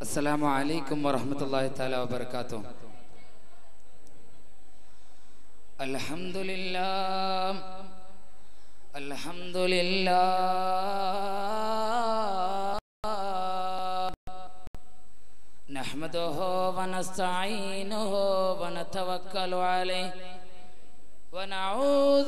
السلام عليكم ورحمة الله تعالى وبركاته الحمد لله الحمد لله نحمده ونستعينه ونتوكل عليه ونعوذ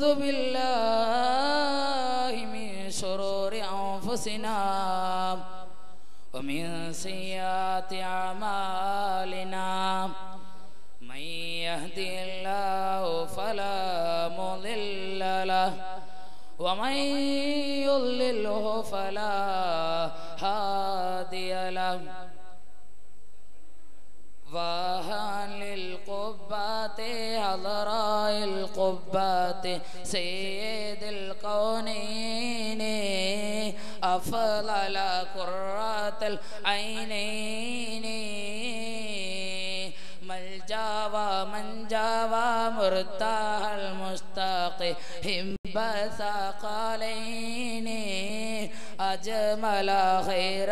بالله من شرور أنفسنا ومن سيئات أعمالنا من يهدي الله فلا مضل له ومن يضلله فلا هادي له وهل القبات حضراء القبات سيد الكونين أفضل قرة العينين من جاوى من جاوى مرتاح المشتاق هم ثقلين أجمل خير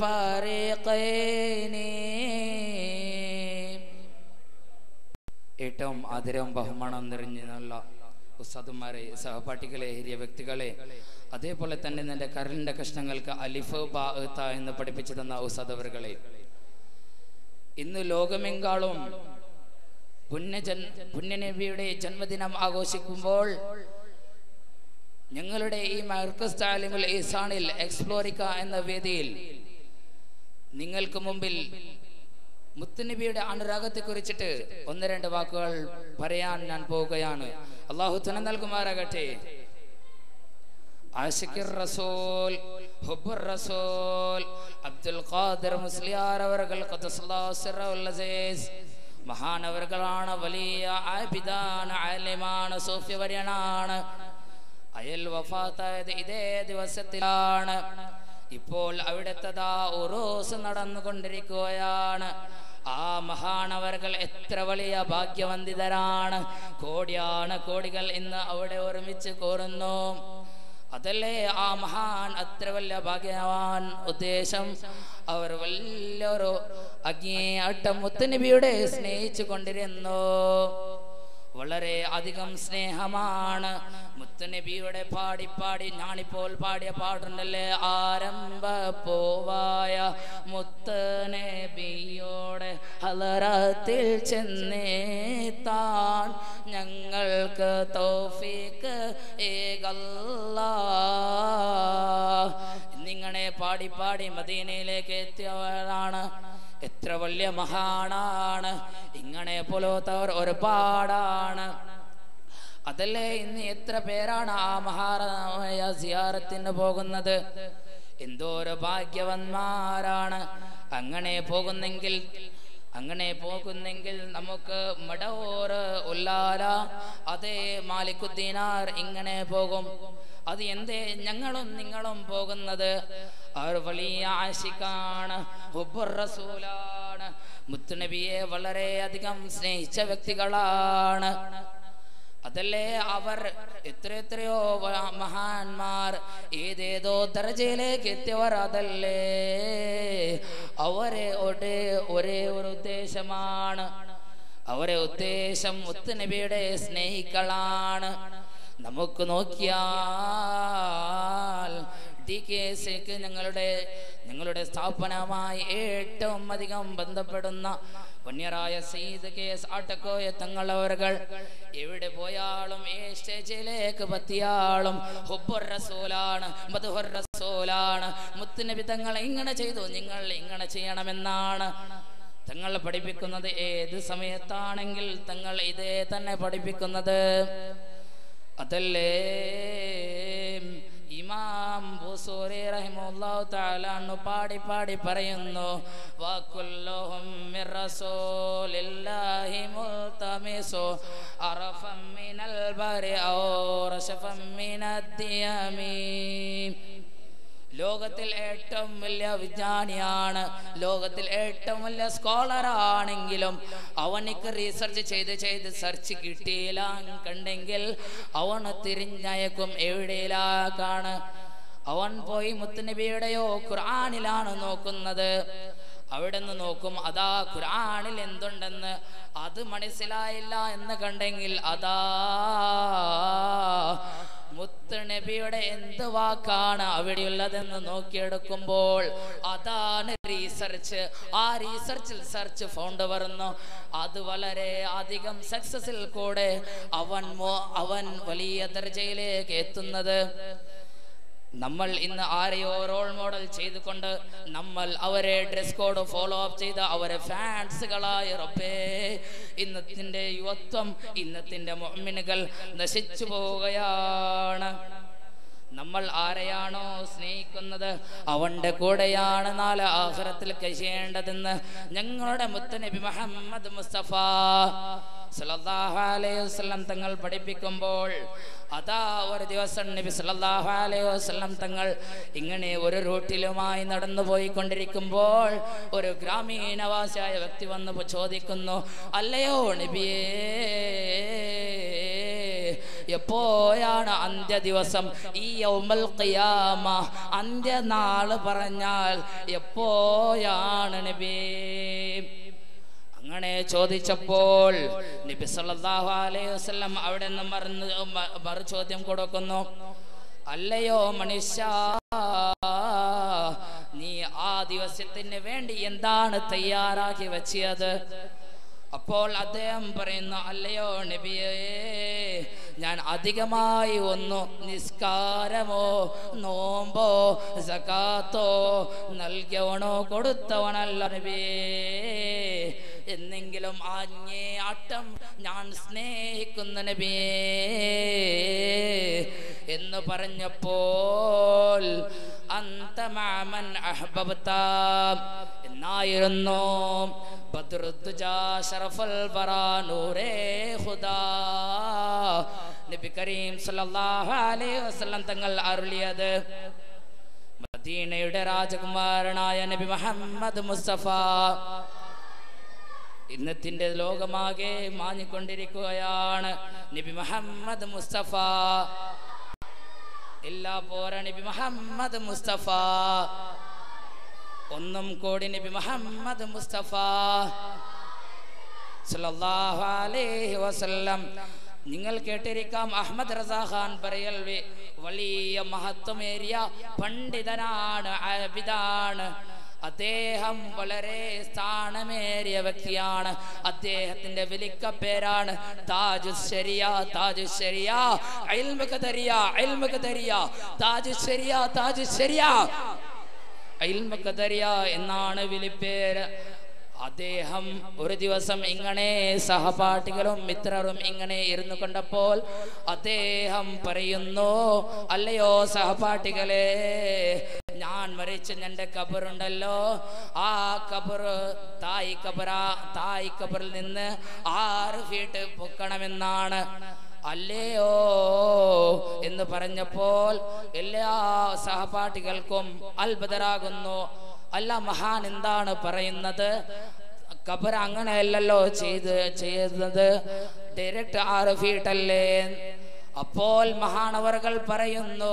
الفريقين ഏറ്റവും ആദരവും ബഹുമാനം നിറഞ്ഞുള്ള ഉസ്താദുമാരെ സഹപാഠികളെ ഹിരിയ വ്യക്തികളെ അതേപോലെ തന്നെ നിന്റെ കരലിന്റെ കഷ്ണങ്ങൾക്ക് അലിഫ് ബാ ത എന്ന് പഠിപ്പിച്ചു തന്ന ഉസ്താദവറുകളെ ഇന്ന് ലോകമെങ്കാളും പുണ്യജൻ പുണ്യനബിയുടെ ജന്മദിനം ആഘോഷിക്കുമ്പോൾ ഞങ്ങളുടെ ഈ മർക്കസ് താലിമുൽ ഈസാണിൽ എക്സ്പ്ലോറിക്ക എന്ന വേദിയിൽ നിങ്ങൾക്ക് മുമ്പിൽ മുത്തുനബിയുടെ അനുരാഗത്തെ കുറിച്ചിട്ട് ഒന്ന് രണ്ട് വാക്കുകൾ പറയാൻ ഞാൻ പോവുകയാണ് അള്ളാഹു തുന നൽകുമാറാകട്ടെ ആഷിഖിർ റസൂൽ ഹുബ്ബുർ റസൂൽ അബ്ദുൽ ഖാദിർ മുസ്ലിയാർ അവർകൾ അസീസ് മഹാനവറുകളാണ് വലിയ ആബിദാണ് ആലിമാണ് സൂഫ്യവര്യനാണ് അയൽ വഫാത്തായത് ഇതേ ദിവസത്തിലാണ് ഇപ്പോൾ അവിടുത്തതാ ഉറൂസ് നടന്നുകൊണ്ടിരിക്കുകയാണ് ആ മഹാനവറുകൾ എത്ര വലിയ ഭാഗ്യവന്തിതരാണ് കോടിയാണ് കോടികൾ ഇന്ന് അവിടെ ഒരുമിച്ച് കോരുന്നു അതല്ലേ ആ മഹാൻ അത്ര വലിയ ഭാഗ്യവാൻ ഉദ്ദേശം അവർ വലിയൊരു അഗ്നിയാട്ടം മുത്തുനബിയുടെ സ്നേഹിച്ചു കൊണ്ടിരുന്നു വളരെ അധികം സ്നേഹമാണ് മുത്തുനബിയുടെ പാടി പാടി ഞാനിപ്പോൾ പാടിയ പാടുണ്ടല്ലേ ആരംഭ പോവായ മുത്തനബിയോടെ ഹലറത്തിൽ ചെന്നേത്താൻ ഞങ്ങൾക്ക് തൗഫീക്ക് ഏകല്ല നിങ്ങളെ പാടി പാടി മദീനയിലേക്ക് എത്തിയവരാണ് എത്ര വലിയ മഹാനാണ് ഇങ്ങനെ പോലത്തവർ ഒരുപാടാണ് അതല്ലേ ഇന്ന് എത്ര പേരാണ് ആ മഹാനായ സിയാറത്തിന് പോകുന്നത് എന്തോരോ ഭാഗ്യവന്മാരാണ് അങ്ങനെ പോകുന്നെങ്കിൽ അങ്ങനെ പോകുന്നെങ്കിൽ നമുക്ക് മടവോറ് ഉല്ലാല അതേ മാലിക്കുദ്ദീനാർ ഇങ്ങനെ പോകും അത് എന്തേ ഞങ്ങളും നിങ്ങളും പോകുന്നത് അവർ വലിയ ആശിക്കാണ് റസൂലാണ് മുത്തുനബിയെ വളരെയധികം സ്നേഹിച്ച വ്യക്തികളാണ് അതല്ലേ അവർ എത്ര എത്രയോ മഹാന്മാർ ഏതേതോ ദർജയിലേക്ക് എത്തിയവർ അതല്ലേ അവരെ ഒരേ ഒരേ ഒരു ഉദ്ദേശമാണ് അവരെ ഉദ്ദേശം മുത്തുനബിയുടെ സ്നേഹിക്കളാണ് നമുക്ക് നോക്കിയാൽ ഡി കെ സിക്ക് ഞങ്ങളുടെ ഞങ്ങളുടെ സ്ഥാപനമായി ഏറ്റവും അധികം ബന്ധപ്പെടുന്ന പുണ്യരായ സീത് കേസ് ആട്ടക്കോയ തങ്ങളവர்கள் എവിടെ പോയാലും ഏ സ്റ്റേജിലേക്ക് പത്തിയാളും ഹുബ്ബുർ റസൂലാണ് മധുഹുർ റസൂലാണ് മുത്തുനബി തങ്ങൾ ഇങ്ങനെ ചെയ്തു നിങ്ങൾ ഇങ്ങനെ ചെയ്യണമെന്നാണ് തങ്ങൾ പഠിപ്പിക്കുന്നത് ഏത് സമയത്താണെങ്കിൽ തങ്ങൾ ഇതേ തന്നെ പഠിപ്പിക്കുന്നത് അതല്ലേ ഇമാം ബുസൂരി റഹിമുല്ലാഹു തആല അന്നു പാടി പാടി പറയുന്നു വകുല്ലുഹും മിർ റസൂലില്ലാഹി മുൽതമിസു അറഫം മിനൽ ബരി ഔ റശഫം മിനദ്ദിയമി ലോകത്തിൽ ഏറ്റവും വലിയ വിജ്ഞാനിയാണ് ലോകത്തിൽ ഏറ്റവും വലിയ സ്കോളർ ആണെങ്കിലും അവനിക്ക് റീസർച്ച് ചെയ്ത് ചെയ്ത് സെർച്ച് കിട്ടിയില്ല കണ്ടെങ്കിൽ അവന് തിരിഞ്ഞയക്കും എവിടെയിലാക്കാണ് അവൻ പോയി മുത്തുനബിയുടെയോ ഖുർആാനിലാണ് നോക്കുന്നത് അവിടെ നിന്ന് നോക്കും അതാ ഖുർആനിൽ എന്തുണ്ടെന്ന് അത് മനസ്സിലായില്ല എന്ന് കണ്ടെങ്കിൽ അതാ മുത്ത് നബിയുടെ എന്ത് വാക്കാണ് അവിടെയുള്ളതെന്ന് നോക്കിയെടുക്കുമ്പോൾ അതാണ് റീസർച്ച് ആ റീസർച്ചിൽ സെർച്ച് ഫൗണ്ട് വരുന്നു അത് വളരെ അധികം സക്സസിൽ കൂടെ അവൻ മോ- അവൻ വലിയ ദർജയിലേക്ക് എത്തുന്നത് നമ്മൾ ഇന്ന് ആരെയോ റോൾ മോഡൽ ചെയ്തുകൊണ്ട് നമ്മൾ അവരെ ഡ്രസ് കോഡ് ഫോളോ അപ്പ് ചെയ്ത് അവരെ ഫാൻസുകളായി റബ്ബേ ഇന്നത്തിന്റെ യുവത്വം ഇന്നത്തിന്റെ മൊമ്മിനുകൾ നശിച്ചു പോവുകയാണ് നമ്മൾ ആരെയാണോ സ്നേഹിക്കുന്നത് അവന്റെ കൂടെയാണ് നാല് ആഹ്റത്തിൽ കഴിയേണ്ടതെന്ന് ഞങ്ങളുടെ മുത്തനബി മുഹമ്മദ് മുസ്തഫ സല്ലല്ലാഹു അലൈഹി വസല്ലം തങ്ങൾ പഠിപ്പിക്കുമ്പോൾ അതാ ഒരു ദിവസം നബി സല്ലല്ലാഹു അലൈഹി വസല്ലം തങ്ങൾ ഇങ്ങനെ ഒരു റൂട്ടിലുമായി നടന്നു പോയിക്കൊണ്ടിരിക്കുമ്പോൾ ഒരു ഗ്രാമീണവാസിയായ വ്യക്തി വന്ന് ചോദിക്കുന്നു അല്ലയോ നബിയേ എപ്പോഴാണ് അന്ത്യ ദിവസം ഈ യൗമൽ ഖിയാമ അന്ത്യനാള് പറഞ്ഞാൽ എപ്പോഴാണ് നബി അങ്ങനെ ചോദിച്ചപ്പോൾ നബി സല്ലല്ലാഹു അലൈഹി വസല്ലം അവിടെ നിന്ന് മറന്ന് മ- മറു ചോദ്യം കൊടുക്കുന്നു അല്ലയോ മനുഷ്യ നീ ആ ദിവസത്തിന് വേണ്ടി എന്താണ് തയ്യാറാക്കി വെച്ചത് അപ്പോൾ അദ്ദേഹം പറയുന്നു അല്ലയോ നബിയേ ഞാൻ അധികമായി ഒന്നു നിസ്കാരമോ നോമ്പോ സകാത്തോ നൽകിയവണോ കൊടുത്തവനല്ല നബിയേ എന്നെങ്കിലും ആജ്ഞേ അട്ടം ഞാൻ സ്നേഹിക്കുന്ന നബിയേ എന്ന് പറഞ്ഞപ്പോൾ അന്തമാമൻ അഹ്ബബ്ത എന്നായിരുന്നു ബദ്രുദ്ദുജാ ശറഫൽ ബറാ നൂറേ ഖുദാ നബി കരീം സല്ലല്ലാഹു അലൈഹി വസല്ലം തങ്ങൾ അരുളിയത് മദീനയുടെ രാജകുമാരനായ നബി മുഹമ്മദ് മുസ്തഫ ഇന്നത്തിന്റെ ലോകമാകെ മാഞ്ഞുകൊണ്ടിരിക്കുകയാണ് നബി മുഹമ്മദ് മുസ്തഫ എല്ലാ പോര നബി മുഹമ്മദ് മുസ്തഫ ഒന്നും കൂടി നബി മുഹമ്മദ് മുസ്തഫ സല്ലല്ലാഹു അലൈഹി വസല്ലം നിങ്ങൾ കേട്ടിരിക്കാം അഹമ്മദ് റസാ ഖാൻ പറയൽ വി- വലിയ മഹത്വമേറിയ പണ്ഡിതനാണ് അബിദാണ് അദ്ദേഹം വളരെ സ്ഥാനമേറിയ വ്യക്തിയാണ് അദ്ദേഹത്തിന്റെ വിളിക്ക പേരാണ് താജുശരിയ താജുശരിയ അയൽമുഖതരിയ അയൽമുഖതരിയ താജുശരിയ താജുശരിയ അയൽമുഖതരിയ എന്നാണ് വിളിപ്പേര് അദ്ദേഹം ഒരു ദിവസം ഇങ്ങനെ സഹപാഠികളും മിത്രരും ഇങ്ങനെ ഇരുന്നു കൊണ്ടപ്പോൾ അദ്ദേഹം പറയുന്നു അല്ലയോ സഹപാഠികളെ ഞാൻ മരിച്ച എൻ്റെ കബറുണ്ടല്ലോ ആ കബർ തായ് കബറ തായ് കബറിൽ നിന്ന് ആറ് ഫീറ്റ് പൊക്കണമെന്നാണ് അല്ലയോ എന്ന് പറഞ്ഞപ്പോൾ എല്ലാ സഹപാഠികൾക്കും അത്ഭുതരാകുന്നു അല്ല മഹാൻ എന്താണ് പറയുന്നത് ഖബർ അങ്ങനെയല്ലല്ലോ ചെയ്ത് ചെയ്യുന്നത് ഡയറക്റ്റ് ആറ് ഫീറ്റ് അല്ലേ അപ്പോൾ മഹാനവറുകൾ പറയുന്നു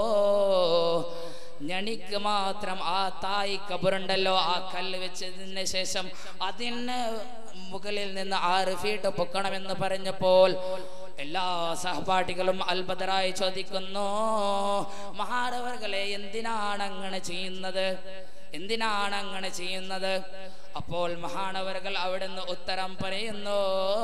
ഞണിക്ക് മാത്രം ആ തായ് കബറുണ്ടല്ലോ ആ കല്ല് വെച്ചതിന് ശേഷം അതിന് മുകളിൽ നിന്ന് ആറ് ഫീറ്റ് പൊക്കണമെന്ന് പറഞ്ഞപ്പോൾ എല്ലാ സഹപാഠികളും അത്ഭുതരായി ചോദിക്കുന്നു മഹാരവർകളെ എന്തിനാണ് അങ്ങനെ ചെയ്യുന്നത് എന്തിനാണ് അങ്ങനെ ചെയ്യുന്നത് അപ്പോൾ മഹാനവറുകൾ അവിടെ നിന്ന് ഉത്തരം പറയുന്നു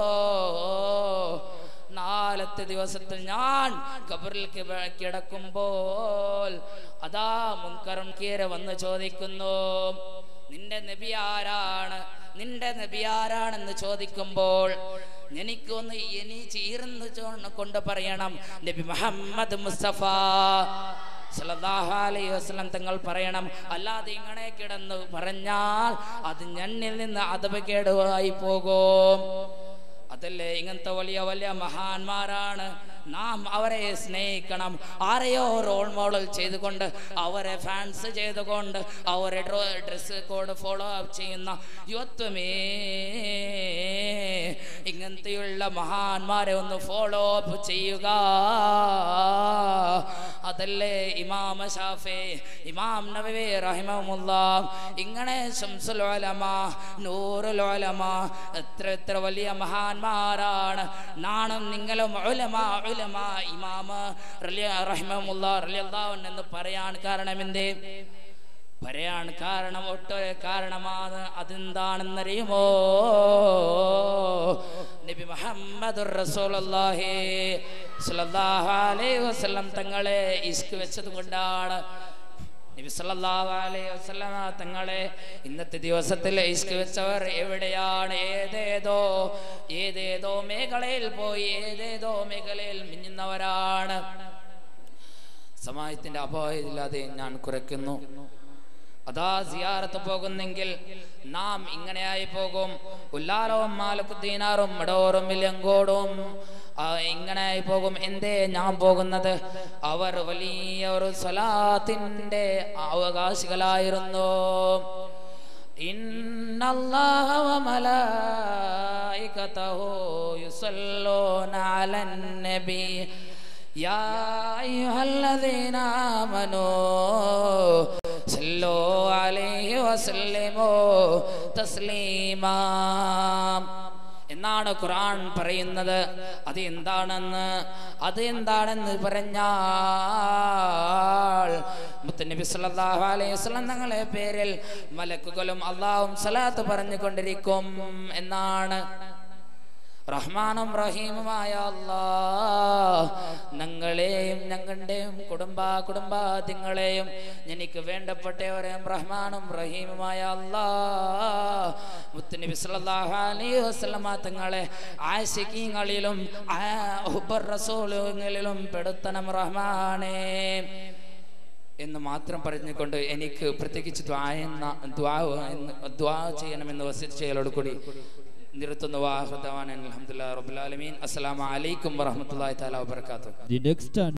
നാലത്തെ ദിവസത്തിൽ ഞാൻ കബറിൽ കിട- കിടക്കുമ്പോൾ അതാ മുൻകറും കീര വന്ന് ചോദിക്കുന്നു നിന്റെ നബി ആരാണ് നിന്റെ നബി ആരാണെന്ന് ചോദിക്കുമ്പോൾ എനിക്കൊന്ന് ഇനി ചീർന്ന് ചോ- കൊണ്ട് പറയണം നബി മുഹമ്മദ് മുസ്തഫ സല്ലല്ലാഹു അലൈഹി വസല്ലം തങ്ങൾ പറയണം അല്ലാതെ ഇങ്ങനെ കിടന്ന് പറഞ്ഞാൽ അത് ഞണ്ണിൽ നിന്ന് അതപകേടുവായി പോകും അതല്ലേ ഇങ്ങനത്തെ വലിയ വലിയ മഹാന്മാരാണ് നാം അവരെ സ്നേഹിക്കണം ആരെയോ റോൾ മോഡൽ ചെയ്തുകൊണ്ട് അവരെ ഫാൻസ് ചെയ്തുകൊണ്ട് അവരെ ഡ്രസ് കോഡ് ഫോളോ അപ്പ് ചെയ്യുന്ന യുവത്വമേ ഇങ്ങനത്തെയുള്ള മഹാന്മാരെ ഒന്ന് ഫോളോ അപ്പ് ചെയ്യുക അതല്ലേ ഇമാം ഷാഫി ഇമാം നബവി റഹിമഹുല്ല ഇങ്ങനെ ശംസുൽ ഉലമ നൂറുൽ ഉലമ എത്ര എത്ര വലിയ മഹാന്മാരാണ് നാണം നിങ്ങളും ഉലമ ഉലമ ഇമാം റഹിമഹുല്ല റളിയല്ലാഹു അൻഹു എന്ന് പറയാൻ കാരണം എന്തേ പറയാൻ കാരണം ഒട്ടൊരു കാരണമാണ് അതെന്താണെന്നറിയുമോ നബി മുഹമ്മദ് റസൂലുള്ളാഹി സ്വല്ലല്ലാഹു അലൈഹി വസല്ലം തങ്ങളെ ഇഷ്ക് വെച്ചത് കൊണ്ടാണ് നബി സല്ലല്ലാഹു അലൈഹി വസല്ലമ തങ്ങളെ ഇന്നത്തെ ദിവസത്തിൽ ഇഷ്ക് വെച്ചവർ എവിടെയാണ് ഏതേതോ ഏതേതോ മേഖലയിൽ പോയി ഏതേതോ മേഖലയിൽ മിന്നുന്നവരാണ് സമയത്തിന്റെ അഭാവമില്ലാതെ ഞാൻ കുറയ്ക്കുന്നു അതാ സിയാറത്ത് പോകുന്നെങ്കിൽ നാം ഇങ്ങനെയായി പോകും ഉല്ലാലവും മാലക്കുദ്ദീനാറും മടോറും മില്ലങ്കോടും ആ, ഇങ്ങനെയായി പോകും എന്തേ ഞാൻ പോകുന്നത് അവർ വലിയ ഒരു സ്വലാത്തിന്റെ അവകാശികളായിരുന്നു إن الله وملائكته يصلون على النبي يا أيها الذين آمنوا صلوا عليه وسلموا تسليما എന്നാണ് ഖുർആൻ പറയുന്നത് അത് എന്താണെന്ന് അത് എന്താണെന്ന് പറഞ്ഞാൽ മുത്തനബി സല്ലല്ലാഹു അലൈഹി വസല്ലം തങ്ങളെ പേരിൽ മലക്കുകളും അള്ളാഹും സലാത്ത് പറഞ്ഞുകൊണ്ടിരിക്കും എന്നാണ് റഹ്മാനും റഹീമുമായ അല്ലാ ഞങ്ങളെയും ഞങ്ങളുടെയും കുടുംബ കുടുംബാദിങ്ങളെയും എനിക്ക് വേണ്ടപ്പെട്ടവരെയും റഹ്മാനും റഹീമുമായ അല്ലാ മുത്തുനബി സല്ലല്ലാഹു അലൈഹി വസല്ലമ തങ്ങളെ ആശിക്കീങ്ങളിലും റസൂലുകളിലും പെടുത്തണം റഹ്മാനേ എന്ന് മാത്രം പറഞ്ഞുകൊണ്ട് എനിക്ക് പ്രത്യേകിച്ച് ദ്വാ എന്ന ദ്വാ എന്ന് ദ്വാ ചെയ്യണമെന്ന് വസിച്ച് ചെയ്യലോട് കൂടി നിർത്തുന്നു വാഹുദവാൻ അലഹമുല്ലാ റബുലാലമീൻ അസ്സലാമു അലൈക്കും വറഹ്മത്തുള്ളാഹി തആല വബറകാതുഹു The next